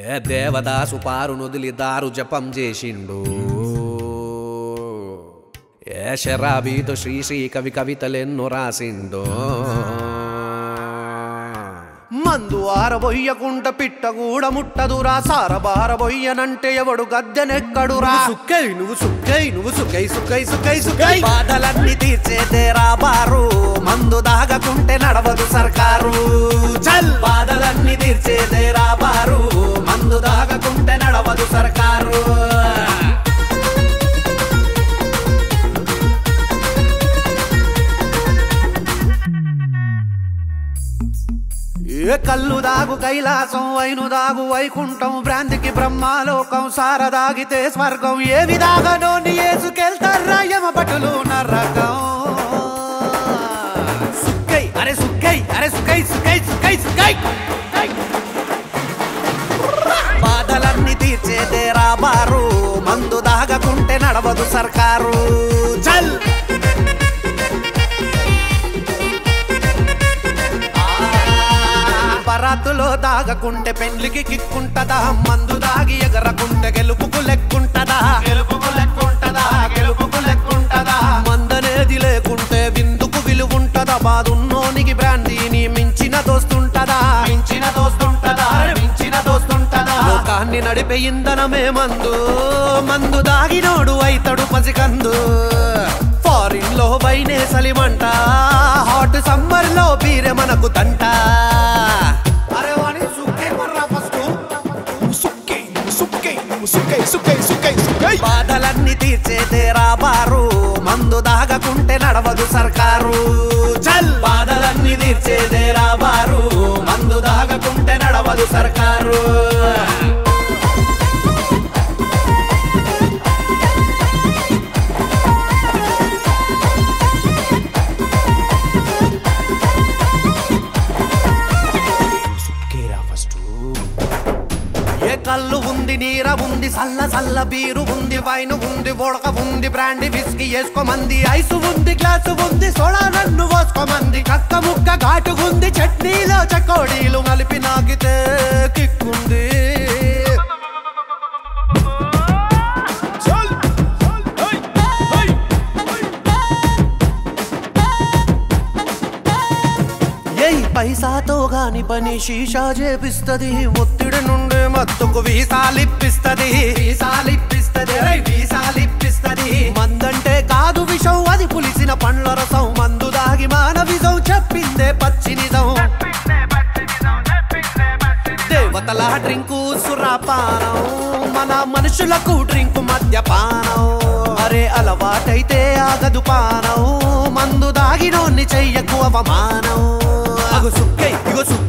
ఏ దేవదాసు పారు నుదిలి దారు జపం చేసిండు ఏ శరాబీతో శ్రీ శ్రీ కవి కవితలెన్నో రాసిండు మందు ఆరబొయ్యకుంట పిట్ట కూడా ముట్టదురా సారబారబొయ్యనంటే ఎవడు గద్దెనెక్కడురా సుక్కై నువ్వు సుక్కై నువ్వు సుక్కై సుక్కై సుక్కై సుక్కై బాధలన్నీ తీర్చేదేరా బారు మందు దాగకుంటే నడవదు సర్కారు చల్ బాధలన్నీ తీర్చేదేరా బారు మందు దాగకుంటే నడవదు సర్కారు ఏ కళ్ళు దాగు కైలాసం వైను దాగు వైకుంఠం భ్రాంతికి బ్రహ్మాలోకం సారదాగితే స్వర్గం ఏ విధాగనో ఏసుకెళ్తారా యమ పటులు నరకం సుక్కై అరే సుక్కై అరే సుక్కై సుక్కై సుక్కై సుక్కై బాధలన్నీ తీర్చేదేరా బారు మందు దాగకుంటే నడవదు సర్కారు చల్ బరాతులో దాగకుంటే పెండ్లికి కిక్కుంటదా మందు దాగి ఎగరకుంటే గెలుపుకు లెక్కుంటదా గెలుపుకు లెక్కుంటదా గెలుపుకు లెక్కుంటదా మందనేది లేకుంటే విందుకు విలువుంటదా బాదున్నోనికి బ్రాందీని మించిన దోస్తుంటదా మించిన దోస్తుంటదా మించిన దోస్తుంటదా లోకాన్ని నడిపే ఇంధనమే మందు మందు దాగినోడు అయితడు పసికందు ఫారిన్ లో వైనే సలిమంట హాట్ సమ్మర్ లో బీరె మనకు తంట అరే వాణి సుక్కే మర్రా ఫస్ట్ సుక్కై సుక్కై సుక్కై సుక్కై సుక్కై సుక్కై బాధలన్నీ తీర్చేదేరా బారు మందు దాగకుంటే నడవదు సర్కారు చల్ బాధలన్నీ తీర్చేదేరా బారు మందు దాగకుంటే నడవదు సర్కారు సుక్కేరా ఫస్ట్ ఏ కళ్ళు ఉంది నీర ఉంది సల్ల సల్ల బీరు ఉంది వైన్ ఉంది వొడక ఉంది బ్రాండి విస్కీ వేసుకోమంది ఐసు ఉంది గ్లాసు ఉంది సోడా నన్ను పోసుకోమంది కక్క ముక్క ఘాటుగుంది చట్నీలో చకోడీలు కలిపి నాకితే కిక్కుంది చల్ హై హై ఏయ్ పైసాతో గాని పని షీషా చేపిస్తది ఒత్తిడి నుండి మత్తుకు వీసాలిప్పిస్తది వీసాలిప్పిస్తది రేయ్ వీసాలిప్పిస్తది మందంటే కాదు విషం అది పులిసిన పండ్ల రసం మందు దాగి మానవిజం చెప్పిందే పచ్చి నిజం దేవతల డ్రింకు సురాపానం మన మనుషులకు డ్రింకు మద్యపానం అరే అలవాటైతే ఆగదు పానం మందు దాగినోన్ని చెయ్యకు అవమానం అగు సుక్కై ఇగో సుక్కై